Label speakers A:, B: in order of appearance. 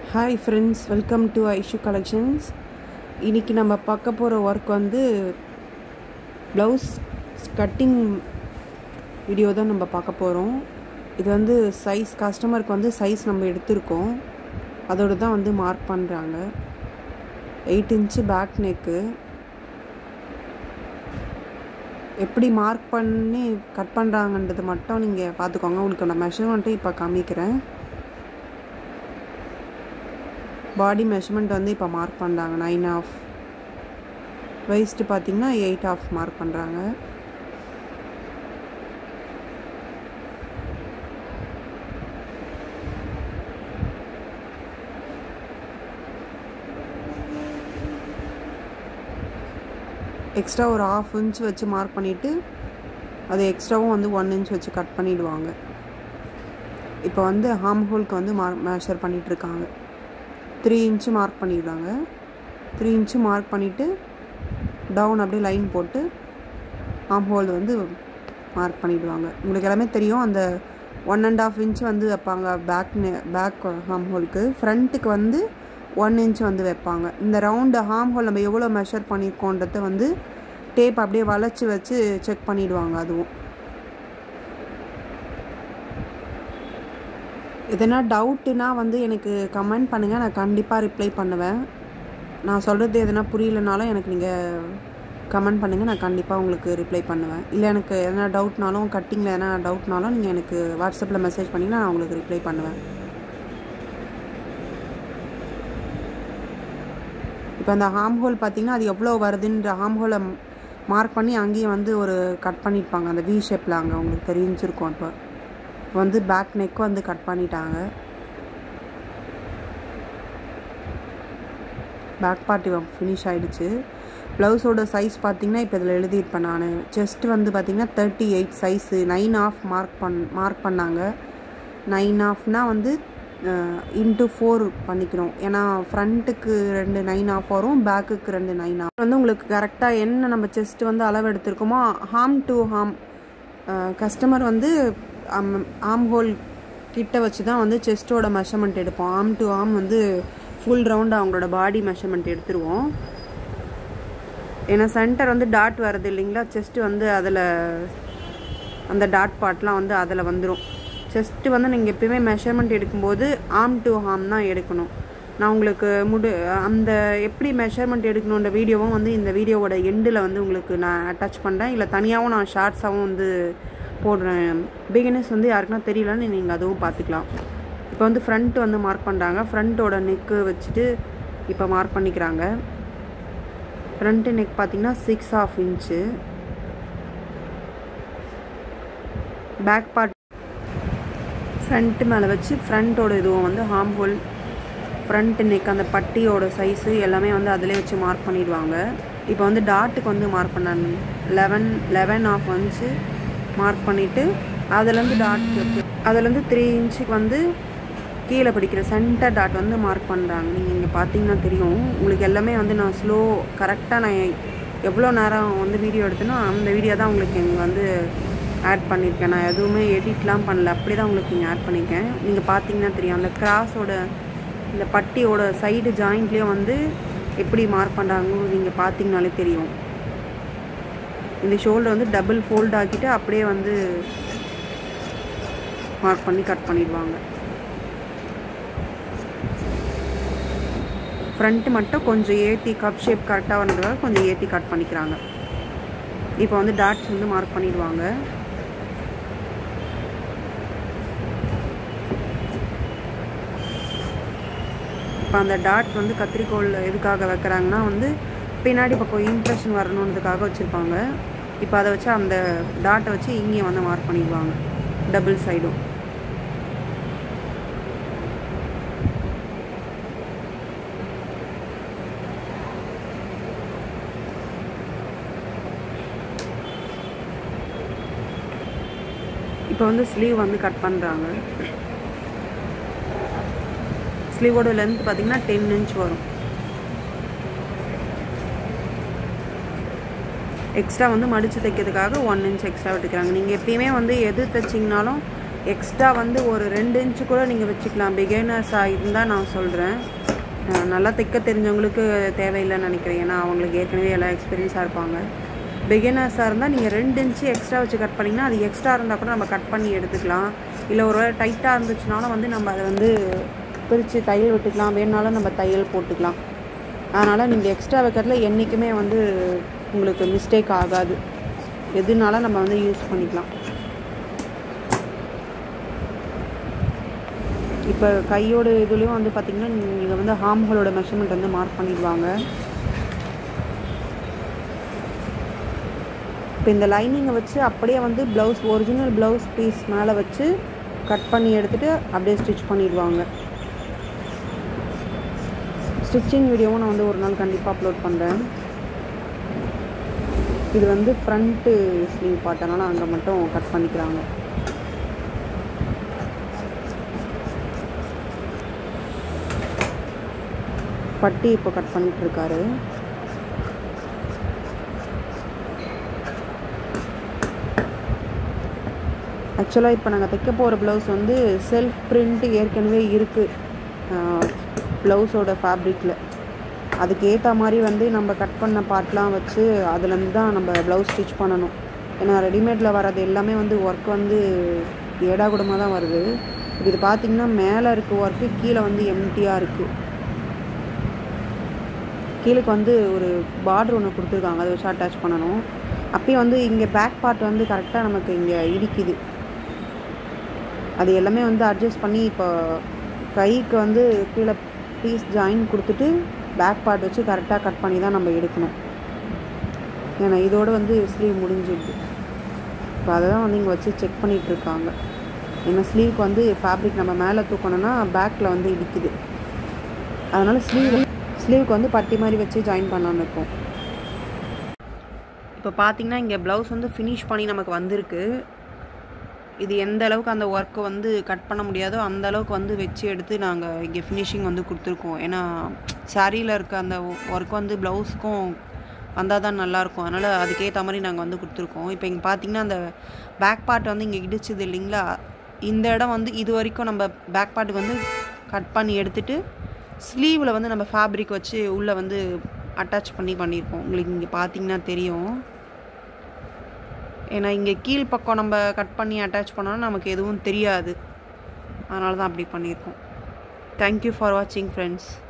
A: hi friends welcome to Aishu collections இன்றைக்கி நம்ம பார்க்க போகிற ஒர்க் வந்து ப்ளவுஸ் கட்டிங் வீடியோ தான் நம்ம பார்க்க போகிறோம் இது வந்து சைஸ் கஸ்டமருக்கு வந்து சைஸ் நம்ம எடுத்திருக்கோம் அதோடு தான் வந்து மார்க் பண்ணுறாங்க எயிட் இன்ச்சு பேக் நெக்கு எப்படி மார்க் பண்ணி கட் பண்ணுறாங்கன்றது மட்டும் நீங்கள் பார்த்துக்கோங்க உங்களுக்கு நான் மெஷர்மெண்ட்டு இப்போ காமிக்கிறேன் பாடி மெஷர்மெண்ட் வந்து இப்போ மார்க் பண்ணுறாங்க நைன் ஆஃப் வெயிஸ்ட்டு பார்த்தீங்கன்னா எயிட் ஆஃப் மார்க் பண்ணுறாங்க எக்ஸ்ட்ரா ஒரு ஆஃப் இன்ச் வச்சு மார்க் பண்ணிவிட்டு அது எக்ஸ்ட்ராவும் வந்து ஒன் இன்ச் வச்சு கட் பண்ணிவிடுவாங்க இப்போ வந்து ஹார்ம் ஹோலுக்கு வந்து மார்க் மேஷர் பண்ணிகிட்ருக்காங்க த்ரீ இன்ச்சு மார்க் பண்ணிடுறாங்க த்ரீ இன்ச்சு மார்க் பண்ணிவிட்டு டவுன் அப்படியே லைன் போட்டு ஆம் ஹோல் வந்து மார்க் பண்ணிவிடுவாங்க உங்களுக்கு எல்லாமே தெரியும் அந்த ஒன் அண்ட் ஆஃப் இன்ச் வந்து வைப்பாங்க பேக் பேக் ஹார்ம் ஹோலுக்கு ஃப்ரண்ட்டுக்கு வந்து ஒன் இன்ச் வந்து வைப்பாங்க இந்த ரவுண்டு ஹார்ம் ஹோல் நம்ம எவ்வளோ மெஷர் பண்ணியிருக்கோன்றத வந்து டேப் அப்படியே வளைச்சி வச்சு செக் பண்ணிவிடுவாங்க அதுவும் எதனா டவுட்டுனா வந்து எனக்கு கமெண்ட் பண்ணுங்கள் நான் கண்டிப்பாக ரிப்ளை பண்ணுவேன் நான் சொல்கிறது எதனா புரியலனாலும் எனக்கு நீங்கள் கமெண்ட் பண்ணுங்கள் நான் கண்டிப்பாக உங்களுக்கு ரிப்ளை பண்ணுவேன் இல்லை எனக்கு எதனா டவுட்னாலும் கட்டிங்கில் எதனா டவுட்னாலும் நீங்கள் எனக்கு வாட்ஸ்அப்பில் மெசேஜ் பண்ணிங்கன்னா நான் உங்களுக்கு ரிப்ளை பண்ணுவேன் இப்போ அந்த ஹார்ம் ஹோல் பார்த்தீங்கன்னா அது எவ்வளோ வருதுன்ற ஹார்ம் ஹோலை மார்க் பண்ணி அங்கேயும் வந்து ஒரு கட் பண்ணியிருப்பாங்க அந்த வி ஷேப்பில் அங்கே உங்களுக்கு தெரிஞ்சிருக்கும் இப்போ வந்து பேக் நெக் வந்து கட் பண்ணிட்டாங்க பேக் பார்ட் ஃபினிஷ் ஆகிடுச்சு ப்ளவுஸோட சைஸ் பார்த்திங்கன்னா இப்போ இதில் எழுதியிருப்பேன் நான் செஸ்ட் வந்து பார்த்திங்கன்னா thirty eight size nine half mark பண் மார்க் பண்ணாங்க நைன் ஆஃப்னால் வந்து இன்ட்டு ஃபோர் பண்ணிக்கணும் ஏன்னா ஃப்ரண்ட்டுக்கு ரெண்டு நைன் ஆஃப் வரும் பேக்குக்கு ரெண்டு நைன் ஆஃப் வந்து உங்களுக்கு கரெக்டாக என்ன நம்ம செஸ்ட் வந்து அளவு எடுத்திருக்கோமோ ஹார்ம் டு ஹார்ம் கஸ்டமர் வந்து ஆம் ஹோல் கிட்ட வச்சு தான் வந்து செஸ்ட்டோட மெஷர்மெண்ட் எடுப்போம் ஆம் டு ஆம் வந்து ஃபுல் ரவுண்ட் அவங்களோட பாடி மெஷர்மெண்ட் எடுத்துருவோம் ஏன்னா சென்டர் வந்து டாட் வருது இல்லைங்களா செஸ்ட்டு வந்து அதில் அந்த டாட் பார்ட்லாம் வந்து அதில் வந்துடும் செஸ்ட்டு வந்து நீங்கள் எப்பயுமே மெஷர்மெண்ட் எடுக்கும்போது ஆம் டு ஆம் தான் எடுக்கணும் நான் உங்களுக்கு முடு அந்த எப்படி மெஷர்மெண்ட் எடுக்கணுன்ற வீடியோவும் வந்து இந்த வீடியோவோட எண்டில் வந்து உங்களுக்கு நான் அட்டாச் பண்ணுறேன் இல்லை தனியாகவும் நான் ஷார்ட்ஸாகவும் வந்து போடுறேன் பிகினர்ஸ் வந்து யாருக்குன்னா தெரியலன்னு நீங்கள் அதுவும் பார்த்துக்கலாம் இப்போ வந்து ஃப்ரண்ட் வந்து மார்க் பண்ணுறாங்க ஃப்ரண்ட்டோட நெக்கு வச்சுட்டு இப்போ மார்க் பண்ணிக்கிறாங்க ஃப்ரண்ட்டு நெக் பார்த்தீங்கன்னா six half inch back part front மேலே வச்சு ஃப்ரண்ட்டோட இதுவும் வந்து ஹார்ம் ஹோல் ஃப்ரண்ட் நெக் அந்த பட்டியோட சைஸு எல்லாமே வந்து அதிலே வச்சு மார்க் பண்ணிடுவாங்க இப்போ வந்து டாட்டுக்கு வந்து மார்க் பண்ணாங்க லெவன் லெவன் ஆஃப் வந்துச்சு மார்க் பண்ணிவிட்டு அதுலேருந்து டாட் அதுலேருந்து த்ரீ இன்ச்சுக்கு வந்து கீழே பிடிக்கிற சென்டர் டாட் வந்து மார்க் பண்ணுறாங்க நீங்கள் இங்கே பார்த்தீங்கன்னா தெரியும் உங்களுக்கு எல்லாமே வந்து நான் ஸ்லோ கரெக்டாக நான் எவ்வளோ நேரம் வந்து வீடியோ எடுத்தேனோ அந்த வீடியோ தான் உங்களுக்கு இங்கே வந்து ஆட் பண்ணியிருக்கேன் நான் எதுவுமே எடிட்லாம் பண்ணல அப்படி தான் உங்களுக்கு இங்கே ஆட் பண்ணியிருக்கேன் நீங்கள் பார்த்தீங்கன்னா தெரியும் அந்த கிராஸோட இந்த பட்டியோட சைடு ஜாயிண்ட்லேயும் வந்து எப்படி மார்க் பண்ணுறாங்கன்னு நீங்கள் பார்த்தீங்கனாலே தெரியும் இந்த ஷோல்டர் வந்து டபுள் ஃபோல்ட் ஆக்கிட்டு அப்படியே வந்து மார்க் பண்ணி கட் பண்ணிடுவாங்க ஃப்ரண்ட்டு மட்டும் கொஞ்சம் ஏற்றி கப் ஷேப் கரெக்டாக வந்ததுக்காக கொஞ்சம் ஏற்றி கட் பண்ணிக்கிறாங்க இப்போ வந்து டாட்ஸ் வந்து மார்க் பண்ணிடுவாங்க இப்போ அந்த டாட் வந்து கத்திரிக்கோள் எதுக்காக வைக்கிறாங்கன்னா வந்து பின்னாடி பக்கம் இம்ப்ரெஷன் வரணுன்றதுக்காக வச்சுருப்பாங்க இப்போ அதை வச்சு அந்த டாட்டை வச்சு இங்கேயும் வந்து மார்க் பண்ணிடுவாங்க டபுள் சைடும் இப்போ வந்து ஸ்லீவ் வந்து கட் பண்ணுறாங்க ஸ்லீவோட லென்த் பார்த்திங்கன்னா டென் இன்ச் வரும் எக்ஸ்ட்ரா வந்து மடித்து தைக்கிறதுக்காக ஒன் இன்ச் எக்ஸ்ட்ரா விட்டுக்கிறாங்க நீங்கள் எப்பயுமே வந்து எது தைச்சிங்கனாலும் எக்ஸ்ட்ரா வந்து ஒரு ரெண்டு இன்ச்சு கூட நீங்கள் வச்சுக்கலாம் பிகைனர்ஸாக இருந்தால் நான் சொல்கிறேன் நல்லா தைக்க தெரிஞ்சவங்களுக்கு தேவையில்லைன்னு நினைக்கிறேன் ஏன்னா அவங்களுக்கு ஏற்கனவே எல்லாம் எக்ஸ்பீரியன்ஸாக இருப்பாங்க பிகினர்ஸாக இருந்தால் நீங்கள் ரெண்டு இன்ச்சு எக்ஸ்ட்ரா வச்சு கட் பண்ணிங்கன்னா அது எக்ஸ்ட்ரா இருந்தால் கூட நம்ம கட் பண்ணி எடுத்துக்கலாம் இல்லை ஒரு வேளை டைட்டாக இருந்துச்சுனாலும் வந்து நம்ம அதை வந்து பிரித்து தையல் விட்டுக்கலாம் வேணுனாலும் நம்ம தையல் போட்டுக்கலாம் அதனால் நீங்கள் எக்ஸ்ட்ரா வைக்கிறதுல என்றைக்குமே வந்து உங்களுக்கு மிஸ்டேக் ஆகாது எதுனாலும் நம்ம வந்து யூஸ் பண்ணிக்கலாம் இப்போ கையோட இதுலேயும் வந்து பார்த்திங்கன்னா நீங்கள் வந்து ஹார்ம்களோட மெஷர்மெண்ட் வந்து மார்க் பண்ணிடுவாங்க இப்போ இந்த லைனிங்கை வச்சு அப்படியே வந்து ப்ளவுஸ் ஒரிஜினல் ப்ளவுஸ் பீஸ் மேலே வச்சு கட் பண்ணி எடுத்துகிட்டு அப்படியே ஸ்டிச் பண்ணிடுவாங்க ஸ்டிச்சிங் வீடியோவும் நான் வந்து ஒரு நாள் கண்டிப்பாக அப்லோட் பண்ணுறேன் இது வந்து ஃப்ரண்ட்டு ஸ்லீவ் பார்த்தனால அங்கே மட்டும் கட் பண்ணிக்கிறாங்க பட்டி இப்போ கட் பண்ணிட்டு இருக்காரு ஆக்சுவலாக இப்போ நாங்கள் தைக்க போகிற ப்ளவுஸ் வந்து செல்ஃப் பிரிண்ட் ஏற்கனவே இருக்குது ப்ளவுஸோட ஃபேப்ரிக்கில் அதுக்கு ஏற்ற மாதிரி வந்து நம்ம கட் பண்ண பார்ட்லாம் வச்சு அதுலேருந்து தான் நம்ம ப்ளவுஸ் ஸ்டிச் பண்ணணும் ஏன்னா ரெடிமேடில் வர்றது எல்லாமே வந்து ஒர்க் வந்து ஏடாகுடமாக தான் வருது இப்போ இது பார்த்திங்கன்னா மேலே இருக்க ஒர்க்கு கீழே வந்து எம்டியாக இருக்குது கீழேக்கு வந்து ஒரு பார்டர் ஒன்று கொடுத்துருக்காங்க அதை வச்சு அட்டாச் பண்ணணும் அப்பயும் வந்து இங்கே பேக் பார்ட் வந்து கரெக்டாக நமக்கு இங்கே இடிக்குது அது எல்லாமே வந்து அட்ஜஸ்ட் பண்ணி இப்போ கைக்கு வந்து கீழே பீஸ் ஜாயின் கொடுத்துட்டு பேக் பார்ட் வச்சு கரெக்டாக கட் பண்ணி தான் நம்ம எடுக்கணும் ஏன்னா இதோடு வந்து ஸ்லீவ் முடிஞ்சிடுது இப்போ அதை தான் வந்து இங்கே வச்சு செக் பண்ணிகிட்ருக்காங்க ஏன்னா ஸ்லீவ்க்கு வந்து ஃபேப்ரிக் நம்ம மேலே தூக்கணும்னா பேக்கில் வந்து இடிக்குது அதனால் ஸ்லீவ் ஸ்லீவ்க்கு வந்து பட்டி மாதிரி வச்சு ஜாயின் பண்ணாமல் இருக்கும் இப்போ பார்த்தீங்கன்னா இங்கே ப்ளவுஸ் வந்து ஃபினிஷ் பண்ணி நமக்கு வந்திருக்கு இது எந்த அளவுக்கு அந்த ஒர்க்கை வந்து கட் பண்ண முடியாதோ அந்த அளவுக்கு வந்து வச்சு எடுத்து நாங்கள் இங்கே ஃபினிஷிங் வந்து கொடுத்துருக்கோம் ஏன்னா சாரியில் இருக்க அந்த ஒர்க் வந்து ப்ளவுஸுக்கும் வந்தால் தான் நல்லாயிருக்கும் அதனால் அதுக்கேற்ற மாதிரி நாங்கள் வந்து கொடுத்துருக்கோம் இப்போ இங்கே பார்த்தீங்கன்னா அந்த பேக் பார்ட் வந்து இங்கே இடிச்சுது இல்லைங்களா இந்த இடம் வந்து இது வரைக்கும் நம்ம பேக் பார்ட்டுக்கு வந்து கட் பண்ணி எடுத்துகிட்டு ஸ்லீவில் வந்து நம்ம ஃபேப்ரிக் வச்சு உள்ளே வந்து அட்டாச் பண்ணி பண்ணியிருக்கோம் உங்களுக்கு இங்கே பார்த்தீங்கன்னா தெரியும் ஏன்னா இங்கே கீழ் பக்கம் நம்ம கட் பண்ணி அட்டாச் பண்ணோன்னா நமக்கு எதுவும் தெரியாது அதனால தான் அப்படி பண்ணியிருக்கோம் தேங்க்யூ ஃபார் வாட்சிங் ஃப்ரெண்ட்ஸ்